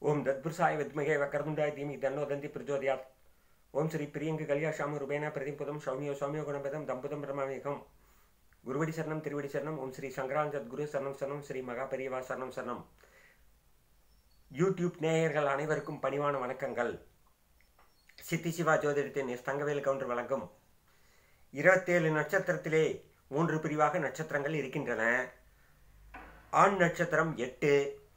ஓம் தத்புருஷாய வித்மகே வக்கரதுண்டாய தீமி தன்னோ தந்தி பிரஜோதயாத் ஓம் ஸ்ரீ பிரியங்கு கல்யா ஷாம ரூபேண பிரதிபதம் சௌமியோ சௌமியோ குணபதம் தம்புதம் பிரமாமேகம் குருவடி சரணம் திருவடி சரணம் ஓம் ஸ்ரீ சங்கரான் சத்குரு சரணம் சரணம் ஸ்ரீ மகா பெரியவா சரணம் சரணம் யூடியூப் நேயர்கள் அனைவருக்கும் பணிவான வணக்கங்கள் சித்தி சிவா ஜோதிடத்தின் எஸ் தங்கவேல் கவுண்டர் வழங்கும் இருபத்தேழு நட்சத்திரத்திலே மூன்று பிரிவாக நட்சத்திரங்கள் இருக்கின்றன ஆண் நட்சத்திரம் எட்டு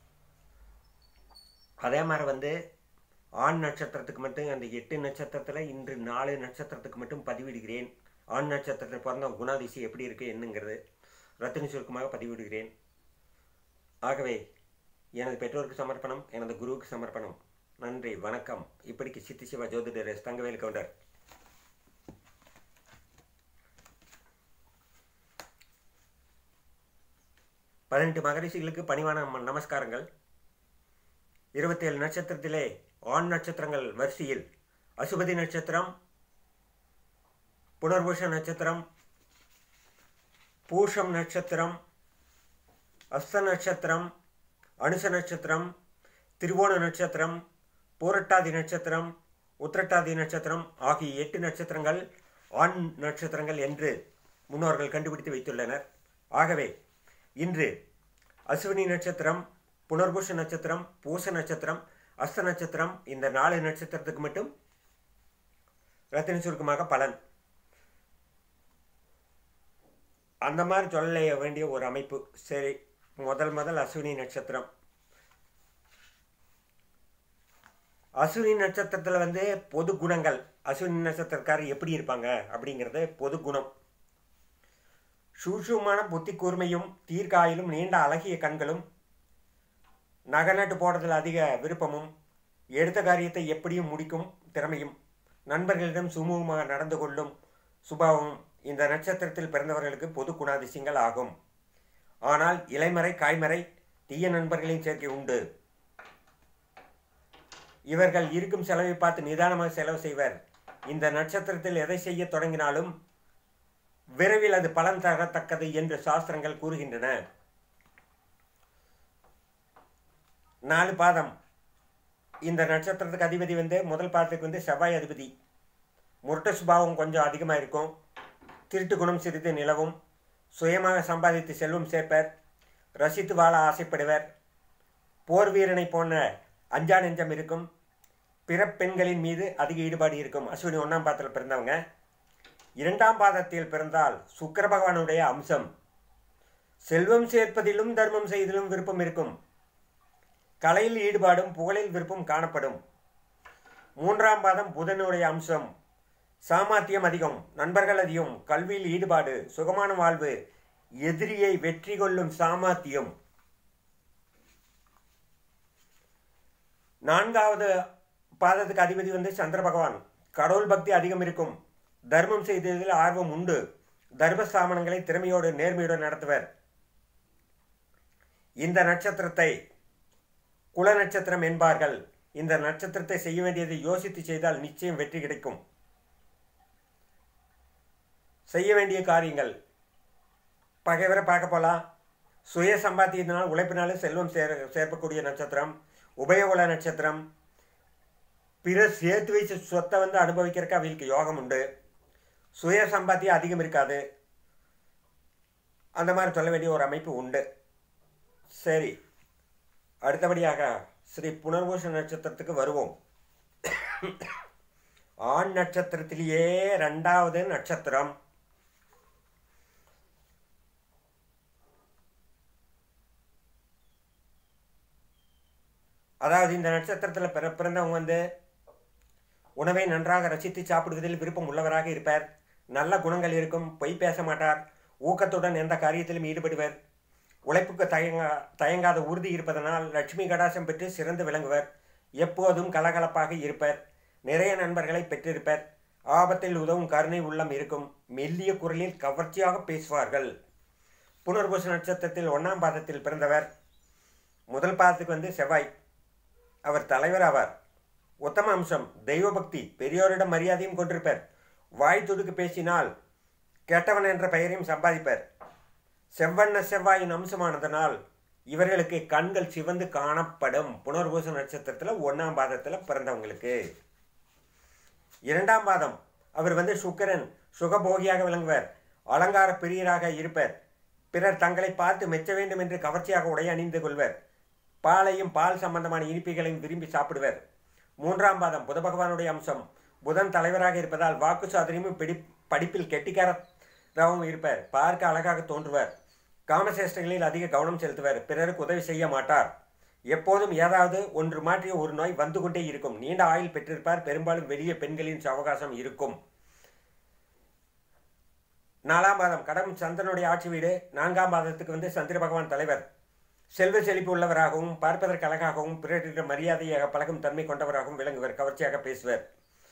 அதே மாதிரி வந்து ஆண் நட்சத்திரத்துக்கு மட்டும் அந்த எட்டு நட்சத்திரத்தில் இன்று நாலு நட்சத்திரத்துக்கு மட்டும் பதிவிடுகிறேன் ஆண் நட்சத்திரத்தில் பிறந்த குணாதிசி எப்படி இருக்கு என்னங்கிறது ரத்தினி சுருக்கமாக பதிவிடுகிறேன் ஆகவே எனது பெற்றோருக்கு சமர்ப்பணம் எனது குருவுக்கு சமர்ப்பணம் நன்றி வணக்கம் இப்படிக்கு சித்தி சிவா ஜோதிடர் எஸ் தங்கவேல் கவுண்டர் பதினெட்டு மகரிஷிகளுக்கு பணிவான ம- நமஸ்காரங்கள் இருபத்தேழு நட்சத்திரத்திலே ஆண் நட்சத்திரங்கள் வரிசையில் அசுபதி நட்சத்திரம் புனர்பூஷ நட்சத்திரம் பூஷம் நட்சத்திரம் அஸ்த நட்சத்திரம் அனுச நட்சத்திரம் திருவோண நட்சத்திரம் பூரட்டாதி நட்சத்திரம் உத்திரட்டாதி நட்சத்திரம் ஆகிய எட்டு நட்சத்திரங்கள் ஆண் நட்சத்திரங்கள் என்று முன்னோர்கள் கண்டுபிடித்து வைத்துள்ளனர் ஆகவே இன்று அஸ்வினி நட்சத்திரம் புனர்பூஷ நட்சத்திரம் பூச நட்சத்திரம் அஸ்த நட்சத்திரம் இந்த நாலு நட்சத்திரத்துக்கு மட்டும் ரத்தின சுருக்கமாக பலன் அந்த மாதிரி சொல்ல வேண்டிய ஒரு அமைப்பு சரி முதல் முதல் அஸ்வினி நட்சத்திரம் அஸ்வினி நட்சத்திரத்தில் வந்து பொது குணங்கள் அஸ்வினி நட்சத்திரக்காரர் எப்படி இருப்பாங்க அப்படிங்கிறது பொது குணம் சூட்சுமான புத்தி கூர்மையும் தீர்க்காயிலும் நீண்ட அழகிய கண்களும் நகநட்டு போடுறதில் அதிக விருப்பமும் எடுத்த காரியத்தை எப்படியும் முடிக்கும் திறமையும் நண்பர்களிடம் சுமூகமாக நடந்து கொள்ளும் சுபாவம் இந்த நட்சத்திரத்தில் பிறந்தவர்களுக்கு பொது குணாதிசயங்கள் ஆகும் ஆனால் இலைமறை காய்மறை தீய நண்பர்களின் சேர்க்கை உண்டு இவர்கள் இருக்கும் செலவை பார்த்து நிதானமாக செலவு செய்வர் இந்த நட்சத்திரத்தில் எதை செய்ய தொடங்கினாலும் விரைவில் அது பலன் தரத்தக்கது என்று சாஸ்திரங்கள் கூறுகின்றன நாலு பாதம் இந்த நட்சத்திரத்துக்கு அதிபதி வந்து முதல் பாதத்துக்கு வந்து செவ்வாய் அதிபதி முரட்ட சுபாவம் கொஞ்சம் அதிகமாக இருக்கும் திருட்டு குணம் சிறிது நிலவும் சுயமாக சம்பாதித்து செல்வம் சேர்ப்பர் ரசித்து வாழ ஆசைப்படுவர் போர் வீரனை போன்ற அஞ்சா நெஞ்சம் இருக்கும் பிற பெண்களின் மீது அதிக ஈடுபாடு இருக்கும் அஸ்வினி ஒன்றாம் பாதத்தில் பிறந்தவங்க இரண்டாம் பாதத்தில் பிறந்தால் சுக்கிர பகவானுடைய அம்சம் செல்வம் சேர்ப்பதிலும் தர்மம் செய்வதிலும் விருப்பம் இருக்கும் கலையில் ஈடுபாடும் புகழில் விருப்பம் காணப்படும் மூன்றாம் பாதம் புதனுடைய அம்சம் சாமர்த்தியம் அதிகம் நண்பர்கள் அதிகம் கல்வியில் ஈடுபாடு சுகமான வாழ்வு எதிரியை வெற்றி கொள்ளும் சாமர்த்தியம் நான்காவது பாதத்துக்கு அதிபதி வந்து சந்திர பகவான் கடவுள் பக்தி அதிகம் இருக்கும் தர்மம் செய்ததில் ஆர்வம் உண்டு தர்மஸ்தாபனங்களை திறமையோடு நேர்மையோடு நடத்துவர் இந்த நட்சத்திரத்தை குல நட்சத்திரம் என்பார்கள் இந்த நட்சத்திரத்தை செய்ய வேண்டியதை யோசித்து செய்தால் நிச்சயம் வெற்றி கிடைக்கும் செய்ய வேண்டிய காரியங்கள் பகைவரை பார்க்க போகலாம் சுய சம்பாத்தியத்தினால் உழைப்பினால செல்வம் சேர் சேர்க்கக்கூடிய நட்சத்திரம் உபயகுல நட்சத்திரம் பிற சேர்த்து வைச்ச சொத்தை வந்து அனுபவிக்கிறதுக்கு அவங்களுக்கு யோகம் உண்டு சுய சம்பாத்தியம் அதிகம் இருக்காது அந்த மாதிரி சொல்ல வேண்டிய ஒரு அமைப்பு உண்டு சரி அடுத்தபடியாக ஸ்ரீ புனர்பூஷ நட்சத்திரத்துக்கு வருவோம் ஆண் நட்சத்திரத்திலேயே ரெண்டாவது நட்சத்திரம் அதாவது இந்த நட்சத்திரத்தில் பிற பிறந்தவங்க வந்து உணவை நன்றாக ரசித்து சாப்பிடுவதில் விருப்பம் உள்ளவராக இருப்பார் நல்ல குணங்கள் இருக்கும் பொய் பேச மாட்டார் ஊக்கத்துடன் எந்த காரியத்திலும் ஈடுபடுவர் உழைப்புக்கு தயங்க தயங்காத உறுதி இருப்பதனால் லட்சுமி கடாசம் பெற்று சிறந்து விளங்குவர் எப்போதும் கலகலப்பாக இருப்பர் நிறைய நண்பர்களை பெற்றிருப்பர் ஆபத்தில் உதவும் கருணை உள்ளம் இருக்கும் மெல்லிய குரலில் கவர்ச்சியாக பேசுவார்கள் புனர்பூச நட்சத்திரத்தில் ஒன்றாம் பாதத்தில் பிறந்தவர் முதல் பாதத்துக்கு வந்து செவ்வாய் அவர் தலைவர் ஆவார் உத்தம அம்சம் தெய்வ பக்தி பெரியோரிடம் மரியாதையும் கொண்டிருப்பர் வாய் துடுக்கு பேசினால் கெட்டவன் என்ற பெயரையும் சம்பாதிப்பர் செவ்வண்ண செவ்வாயின் அம்சமானதனால் இவர்களுக்கு கண்கள் சிவந்து காணப்படும் புனர்பூச நட்சத்திரத்தில் ஒன்றாம் பாதத்தில் பிறந்தவங்களுக்கு இரண்டாம் பாதம் அவர் வந்து சுக்கிரன் சுகபோகியாக விளங்குவர் அலங்கார பிரியராக இருப்பர் பிறர் தங்களை பார்த்து மெச்ச வேண்டும் என்று கவர்ச்சியாக உடை அணிந்து கொள்வர் பாலையும் பால் சம்பந்தமான இனிப்புகளையும் விரும்பி சாப்பிடுவர் மூன்றாம் பாதம் புத பகவானுடைய அம்சம் புதன் தலைவராக இருப்பதால் வாக்கு சாதனையும் பிடி படிப்பில் கெட்டிக்காரராகவும் இருப்பர் பார்க்க அழகாக தோன்றுவர் காமசேஷ்டங்களில் அதிக கவனம் செலுத்துவர் பிறருக்கு உதவி செய்ய மாட்டார் எப்போதும் ஏதாவது ஒன்று மாற்றிய ஒரு நோய் வந்து கொண்டே இருக்கும் நீண்ட ஆயுள் பெற்றிருப்பார் பெரும்பாலும் வெளியே பெண்களின் அவகாசம் இருக்கும் நாலாம் பாதம் கடம் சந்திரனுடைய ஆட்சி வீடு நான்காம் பாதத்துக்கு வந்து சந்திர பகவான் தலைவர் செல்வ செழிப்பு உள்ளவராகவும் பார்ப்பதற்கு அழகாகவும் பிறரிடம் மரியாதையாக பழகும் தன்மை கொண்டவராகவும் விளங்குவர் கவர்ச்சியாக பேசுவர்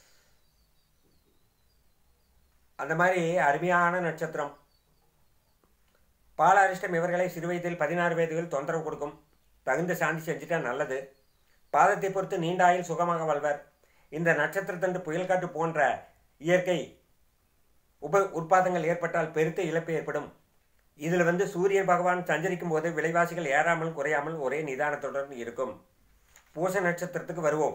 அந்த மாதிரி அருமையான நட்சத்திரம் பால அரிஷ்டம் இவர்களை சிறுவயதில் பதினாறு வயதுகள் தொந்தரவு கொடுக்கும் தகுந்த சாந்தி செஞ்சுட்டா நல்லது பாதத்தை பொறுத்து நீண்ட ஆயுள் சுகமாக வாழ்வர் இந்த நட்சத்திரத்தன்று புயல் காற்று போன்ற இயற்கை உப உற்பாதங்கள் ஏற்பட்டால் பெருத்த இழப்பு ஏற்படும் இதில் வந்து சூரியன் பகவான் சஞ்சரிக்கும் போது விலைவாசிகள் ஏறாமல் குறையாமல் ஒரே நிதானத்துடன் இருக்கும் பூச நட்சத்திரத்துக்கு வருவோம்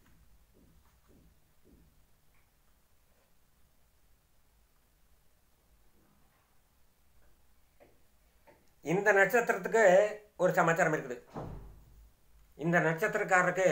இந்த நட்சத்திரத்துக்கு ஒரு சமாச்சாரம் இருக்குது இந்த நட்சத்திரக்காரருக்கு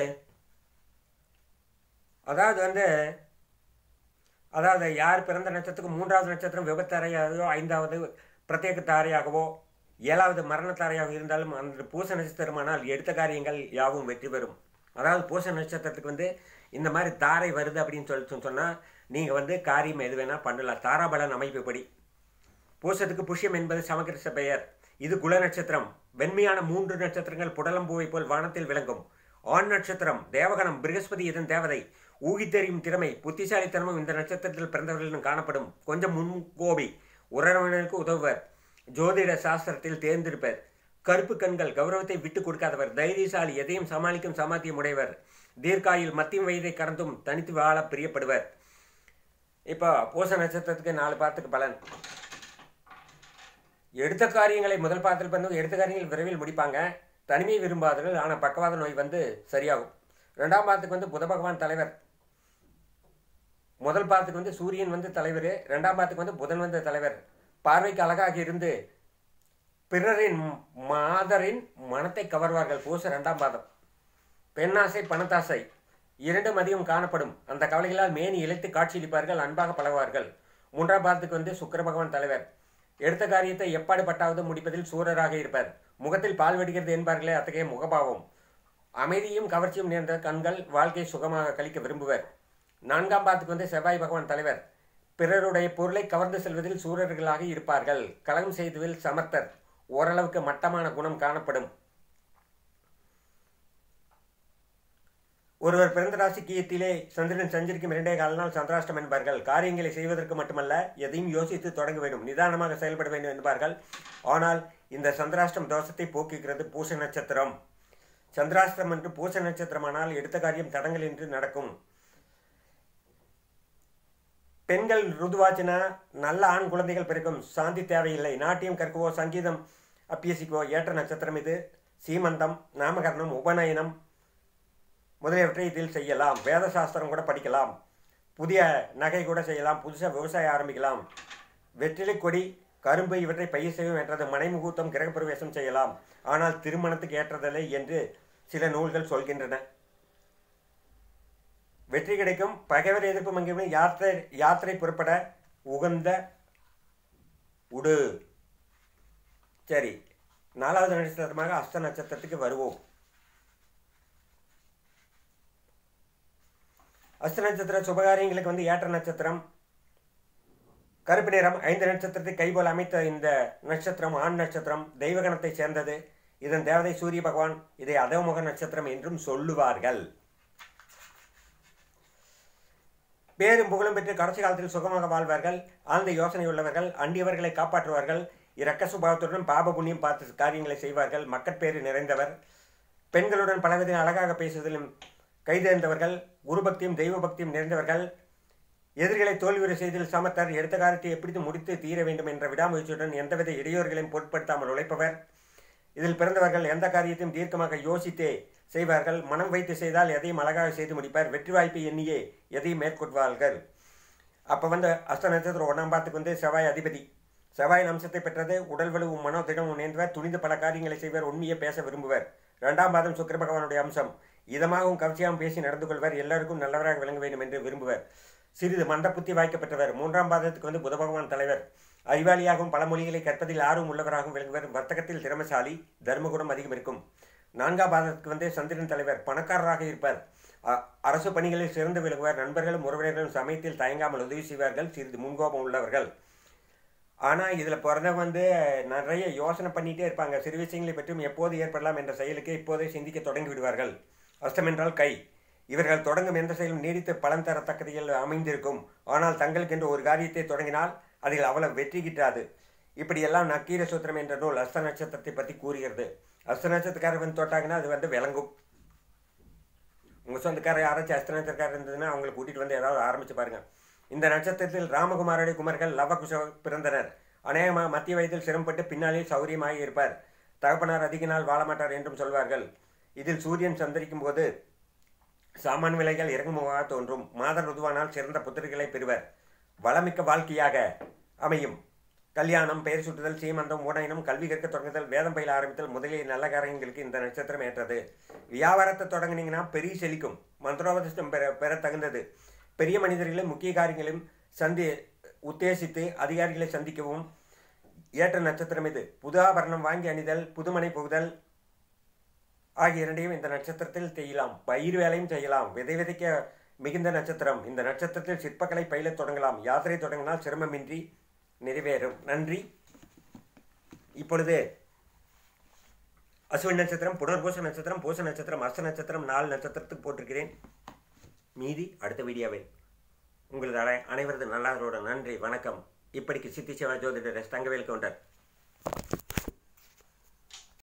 அதாவது வந்து அதாவது யார் பிறந்த நட்சத்திரத்துக்கு மூன்றாவது நட்சத்திரம் விபத்தாரையாகவோ ஐந்தாவது பிரத்யேக தாரையாகவோ ஏழாவது மரண தாரையாக இருந்தாலும் அந்த பூச நட்சத்திரமானால் எடுத்த காரியங்கள் யாவும் வெற்றி பெறும் அதாவது பூச நட்சத்திரத்துக்கு வந்து இந்த மாதிரி தாரை வருது அப்படின்னு சொல்லி சொன்னால் நீங்கள் வந்து காரியம் எது வேணால் பண்ணலாம் தாராபலன் அமைப்புப்படி பூசத்துக்கு புஷ்யம் என்பது சமகிருஷ்ண பெயர் இது குல நட்சத்திரம் வெண்மையான மூன்று நட்சத்திரங்கள் புடலம்பூவை போல் வானத்தில் விளங்கும் ஆண் நட்சத்திரம் தேவகணம் பிருகஸ்பதி இதன் தேவதை ஊகித்தெறியும் திறமை புத்திசாலித்தனமும் இந்த நட்சத்திரத்தில் பிறந்தவர்களிடம் காணப்படும் கொஞ்சம் முன்கோபி உறவினருக்கு உதவுவர் ஜோதிட சாஸ்திரத்தில் தேர்ந்திருப்பர் கருப்பு கண்கள் கௌரவத்தை விட்டு கொடுக்காதவர் தைரியசாலி எதையும் சமாளிக்கும் சாமர்த்தியம் உடையவர் தீர்க்காயில் மத்தியம் வயதை கடந்தும் தனித்து வாழ பிரியப்படுவர் இப்போ பூச நட்சத்திரத்துக்கு நாலு பாத்துக்கு பலன் எடுத்த காரியங்களை முதல் பாதத்தில் பிறந்தவங்க எடுத்த காரியங்கள் விரைவில் முடிப்பாங்க தனிமை விரும்பாதவர்கள் ஆனால் பக்கவாத நோய் வந்து சரியாகும் ரெண்டாம் பாதத்துக்கு வந்து புத பகவான் தலைவர் முதல் பாதத்துக்கு வந்து சூரியன் வந்து தலைவர் ரெண்டாம் பாதத்துக்கு வந்து புதன் வந்து தலைவர் பார்வைக்கு அழகாக இருந்து பிறரின் மாதரின் மனத்தை கவர்வார்கள் பூச ரெண்டாம் பாதம் பெண்ணாசை பணத்தாசை இரண்டும் அதிகம் காணப்படும் அந்த கவலைகளால் மேனி இழைத்து காட்சியளிப்பார்கள் அன்பாக பழகுவார்கள் மூன்றாம் பாதத்துக்கு வந்து சுக்கர பகவான் தலைவர் எடுத்த காரியத்தை எப்பாடு பட்டாவது முடிப்பதில் சூரராக இருப்பார் முகத்தில் பால் வெடிக்கிறது என்பார்களே அத்தகைய முகபாவம் அமைதியும் கவர்ச்சியும் நேர்ந்த கண்கள் வாழ்க்கையை சுகமாக கழிக்க விரும்புவர் நான்காம் பாதத்துக்கு வந்து செவ்வாய் பகவான் தலைவர் பிறருடைய பொருளை கவர்ந்து செல்வதில் சூரர்களாக இருப்பார்கள் கலகம் செய்துவில் சமர்த்தர் ஓரளவுக்கு மட்டமான குணம் காணப்படும் ஒருவர் பிறந்த ராசிக்கியத்திலே சந்திரன் சஞ்சரிக்கும் இரண்டே கால நாள் சந்திராஷ்டம் என்பார்கள் காரியங்களை செய்வதற்கு மட்டுமல்ல எதையும் யோசித்து தொடங்க வேண்டும் நிதானமாக செயல்பட வேண்டும் என்பார்கள் ஆனால் இந்த சந்திராஷ்டம் தோஷத்தை போக்குகிறது பூச நட்சத்திரம் சந்திராஷ்டிரம் என்று பூச நட்சத்திரமானால் எடுத்த காரியம் தடங்கள் என்று நடக்கும் பெண்கள் ருதுவாச்சினா நல்ல ஆண் குழந்தைகள் பிறக்கும் சாந்தி தேவையில்லை நாட்டியம் கற்கவோ சங்கீதம் அபியசிக்கவோ ஏற்ற நட்சத்திரம் இது சீமந்தம் நாமகரணம் உபநயனம் முதலியவற்றை இதில் செய்யலாம் வேத சாஸ்திரம் கூட படிக்கலாம் புதிய நகை கூட செய்யலாம் புதுசாக விவசாயம் ஆரம்பிக்கலாம் வெற்றிலை கொடி கரும்பு இவற்றை பயிர் செய்யும் என்றது மனைமுகூர்த்தம் கிரகப்பிரவேசம் செய்யலாம் ஆனால் திருமணத்துக்கு ஏற்றதில்லை என்று சில நூல்கள் சொல்கின்றன வெற்றி கிடைக்கும் பகைவர் எதிர்ப்பு மங்கியும் யாத்திரை யாத்திரை புறப்பட உகந்த உடு சரி நாலாவது நட்சத்திரமாக அஸ்த நட்சத்திரத்துக்கு வருவோம் அஸ்த நட்சத்திர சுபகாரியங்களுக்கு வந்து ஏற்ற நட்சத்திரம் கருப்பு நிறம் ஐந்து நட்சத்திரத்தை கைபோல் அமைத்த இந்த நட்சத்திரம் ஆண் நட்சத்திரம் தெய்வகணத்தை சேர்ந்தது இதன் தேவதை சூரிய பகவான் இதை அதவமுக நட்சத்திரம் என்றும் சொல்லுவார்கள் பேரும் புகழும் பெற்று கடைசி காலத்தில் சுகமாக வாழ்வார்கள் ஆழ்ந்த யோசனை உள்ளவர்கள் அண்டியவர்களை காப்பாற்றுவார்கள் இரக்க சுபாவத்துடன் பாப புண்ணியம் பார்த்து காரியங்களை செய்வார்கள் மக்கட்பேறு நிறைந்தவர் பெண்களுடன் பலவித அழகாக பேசுவதிலும் கைதேர்ந்தவர்கள் குருபக்தியும் தெய்வ பக்தியும் நிறைந்தவர்கள் எதிரிகளை தோல்வியுற செய்தில் சமத்தர் எடுத்த காரியத்தை எப்படி முடித்து தீர வேண்டும் என்ற விடாமுயற்சியுடன் எந்தவித இடையூறுகளையும் பொருட்படுத்தாமல் உழைப்பவர் இதில் பிறந்தவர்கள் எந்த காரியத்தையும் தீர்க்கமாக யோசித்தே செய்வார்கள் மனம் வைத்து செய்தால் எதையும் அழகாக செய்து முடிப்பார் வெற்றி வாய்ப்பை எண்ணியே எதையும் மேற்கொள்வார்கள் அப்போ வந்து அஸ்த நட்சத்திரம் ஒன்றாம் பாத்துக்கு வந்து செவ்வாய் அதிபதி செவ்வாயின் அம்சத்தை பெற்றது உடல் வலுவும் மனோதிடமும் நேர்ந்தவர் துணிந்து பல காரியங்களை செய்வர் உண்மையை பேச விரும்புவர் இரண்டாம் பாதம் சுக்கிர பகவானுடைய அம்சம் இதமாகவும் கவர்ச்சியாகவும் பேசி நடந்து கொள்வர் எல்லாருக்கும் நல்லவராக விளங்க வேண்டும் என்று விரும்புவர் சிறிது மந்த புத்தி வாய்க்கப்பட்டவர் மூன்றாம் பாதத்துக்கு வந்து புத பகவான் தலைவர் அறிவாளியாகவும் பல மொழிகளை கற்பதில் ஆர்வம் உள்ளவராகவும் விளங்குவர் வர்த்தகத்தில் திறமசாலி தர்மகுணம் அதிகம் இருக்கும் நான்காம் பாதத்துக்கு வந்து சந்திரன் தலைவர் பணக்காரராக இருப்பார் அ- அரசு பணிகளில் சிறந்து விளங்குவார் நண்பர்களும் உறவினர்களும் சமயத்தில் தயங்காமல் உதவி செய்வார்கள் சிறிது முன்கோபம் உள்ளவர்கள் ஆனால் இதில் பிறந்தவங்க வந்து நிறைய யோசனை பண்ணிகிட்டே இருப்பாங்க சிறு விஷயங்களை பற்றியும் எப்போது ஏற்படலாம் என்ற செயலுக்கு இப்போதே சிந்திக்க தொடங்கி விடுவார்கள் அஸ்தம் என்றால் கை இவர்கள் தொடங்கும் எந்த செயலும் நீடித்து பலன் தரத்தக்கதில் அமைந்திருக்கும் ஆனால் தங்களுக்கென்று ஒரு காரியத்தை தொடங்கினால் அதில் அவ்வளவு வெற்றி கிட்டாது இப்படியெல்லாம் நக்கீர சூத்திரம் என்ற நூல் அஸ்த நட்சத்திரத்தை பற்றி கூறுகிறது அஸ்த நட்சத்திரக்காரர் வந்து தொட்டாங்கன்னா அது வந்து விளங்கும் உங்கள் சொந்தக்காரர் யாராச்சும் அஸ்த நட்சத்திரக்காரர் இருந்ததுன்னா அவங்களை கூட்டிகிட்டு வந்து ஏதாவது ஆரம்பிச்சு பாருங்க இந்த நட்சத்திரத்தில் ராமகுமாரனுடைய குமர்கள் லவகுஷ பிறந்தனர் அநேகமாக மத்திய வயதில் சிரமப்பட்டு பின்னாலே சௌரியமாகி இருப்பார் தகப்பனார் அதிக நாள் வாழ மாட்டார் என்றும் சொல்வார்கள் இதில் சூரியன் சந்தரிக்கும் போது சாமான் விலைகள் இறங்குமுகமாக தோன்றும் மாத ருதுவானால் சிறந்த புத்திரிகளை பெறுவர் வளமிக்க வாழ்க்கையாக அமையும் கல்யாணம் பெயர் சுட்டுதல் சீமந்தம் ஊடகம் கல்வி கற்க தொடங்குதல் வேதம் பயில ஆரம்பித்தல் முதலிய நல்ல காரியங்களுக்கு இந்த நட்சத்திரம் ஏற்றது வியாபாரத்தை தொடங்குனீங்கன்னா பெரிய செழிக்கும் மந்திரோபதிஷ்டம் பெற பெற தகுந்தது பெரிய மனிதர்களையும் முக்கிய காரியங்களையும் சந்தி உத்தேசித்து அதிகாரிகளை சந்திக்கவும் ஏற்ற நட்சத்திரம் இது புது ஆபரணம் வாங்கி அணிதல் புதுமனை புகுதல் ஆகிய இரண்டையும் இந்த நட்சத்திரத்தில் செய்யலாம் பயிர் வேலையும் செய்யலாம் விதை விதைக்க மிகுந்த நட்சத்திரம் இந்த நட்சத்திரத்தில் சிற்பக்கலை பயிலத் தொடங்கலாம் யாத்திரை தொடங்கினால் சிரமமின்றி நிறைவேறும் நன்றி இப்பொழுது அசுவின் நட்சத்திரம் புனர்பூச நட்சத்திரம் பூச நட்சத்திரம் அஸ்த நட்சத்திரம் நாலு நட்சத்திரத்துக்கு போட்டிருக்கிறேன் மீதி அடுத்த வீடியோவில் உங்களது அனை அனைவரது நல்லாரோட நன்றி வணக்கம் இப்படிக்கு சித்தி சிவா ஜோதிடர் எஸ். தங்கவேல் கவுண்டர்